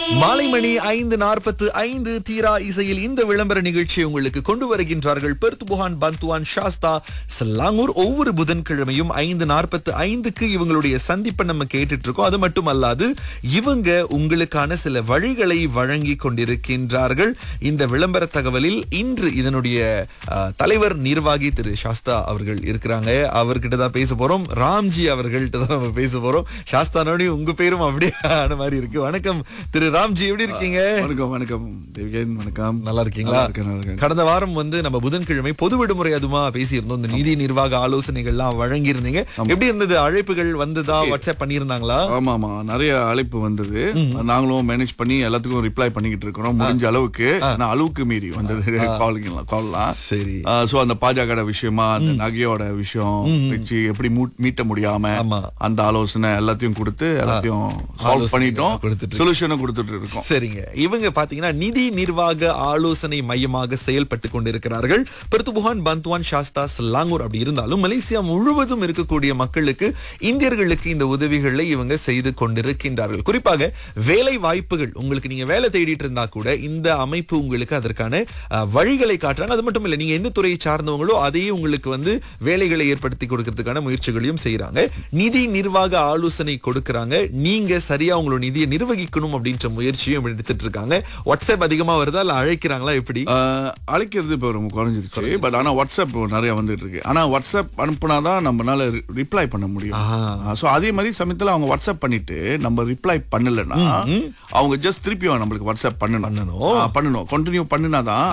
மாலை மணி ஐந்து நாற்பத்து ஐந்து தீரா இசையில் இந்த விளம்பர நிகழ்ச்சியை உங்களுக்கு கொண்டு வருகின்றார்கள் பெர்துபுகான் பந்துவான் சாஸ்தா ஸ்லாங்கூர் ஒவ்வொரு புதன்கிழமையும் ஐந்து நாற்பத்து ஐந்துக்கு இவங்களுடைய சந்திப்பை நம்ம கேட்டுட்டு இருக்கோம் அது மட்டுமல்லாது இவங்க உங்களுக்கான சில வழிகளை வழங்கி கொண்டிருக்கின்றார்கள் இந்த விளம்பர தகவலில் இன்று இதனுடைய அஹ், தலைவர் நிர்வாகி திரு சாஸ்தா அவர்கள் இருக்கிறாங்க அவர்கிட்ட தான் பேச போறோம் ராம்ஜி அவர்கள்ட்ட தான் நம்ம பேச போறோம் சாஸ்தானோட உங்க பேரும் அப்படியே ஆன மாதிரி இருக்கு வணக்கம் திரு ராம்ஜி எப்படி இருக்கீங்க வணக்கம் வணக்கம் தேவிகன் வணக்கம் நல்லா இருக்கீங்களா நல்லா இருக்கேன், நல்லா இருக்கேன். கடந்த வாரம் வந்து நம்ம புதன்கிழமை பொது விடுமுறை அதுமா பேசியிருந்தோம் இந்த நிதி நிர்வாக ஆலோசனைகள்லாம் வழங்கி இருந்தீங்க எப்படி இருந்தது அழைப்புகள் வந்ததா வாட்ஸ்அப் பண்ணியிருந்தாங்களா ஆமா ஆமா நிறைய அழைப்பு வந்தது நாங்களும் மேனேஜ் பண்ணி எல்லாத்துக்கும் ரிப்ளை பண்ணிக்கிட்டு இருக்கிறோம் முடிஞ்ச அளவுக்கு ஆனா அளவுக்கு மீறி வந்தது காலிங் கால்லாம் சரி சோ அந்த பாஜக விஷயமா அந்த நகையோட விஷயம் வச்சு எப்படி மூ- மீட்ட முடியாம ஆமா. அந்த ஆலோசனை எல்லாத்தையும் கொடுத்து எல்லாத்தையும் சால்வ் ஆலோசனை பண்ணிட்டோம் கொடுத்துட்டு சொல்யூஷனும் கொடுத்துட்டு இருக்கோம் சரிங்க இவங்க பாத்தீங்கன்னா நிதி நிர்வாக ஆலோசனை மையமாக செயல்பட்டு கொண்டிருக்கிறார்கள் பெருத்துபுகான் பந்த்வான் சாஸ்தா ஸ்லாங்கூர் அப்படி இருந்தாலும் மலேசியா முழுவதும் இருக்கக்கூடிய மக்களுக்கு இந்தியர்களுக்கு இந்த உதவிகளை இவங்க செய்து கொண்டிருக்கின்றார்கள் குறிப்பாக வேலை வாய்ப்புகள் உங்களுக்கு நீங்க வேலை தேடிட்டு இருந்தா கூட இந்த அமைப்பு உங்களுக்கு அதற்கான அஹ், வழிகளை காட்டுறாங்க அது மட்டும் இல்ல நீங்க எந்த துறையை சார்ந்தவங்களோ அதையே உங்களுக்கு வந்து வேலைகளை ஏற்படுத்தி கொடுக்கறதுக்கான முயற்சிகளையும் செய்யறாங்க நிதி நிர்வாக ஆலோசனை கொடுக்கறாங்க நீங்க சரியா உங்களோட நிதியை நிர்வகிக்கணும் அப்படின்ற முயற்சியும் எடுத்துட்டு இருக்காங்க வாட்ஸ்அப் அதிகமா வருதா இல்ல அழைக்கிறாங்களா எப்படி ஆஹ், அழைக்கிறது இப்போ ரொம்ப குறைஞ்சிருச்சு பட் ஆனா வாட்ஸ்அப் நிறைய வந்துட்டு இருக்கு ஆனா வாட்ஸ்அப் அனுப்புனாதான் நம்மளால ரிப்ளை பண்ண முடியும் சோ அதே மாதிரி சமயத்துல அவங்க வாட்ஸ்அப் பண்ணிட்டு நம்ம ரிப்ளை பண்ணலன்னா அவங்க ஜஸ்ட் திருப்பி நம்மளுக்கு வாட்ஸ்அப் பண்ணணும் பண்ணணும். ஆ, பண்ணணும் கண்டினியூ பண்ணினாதான்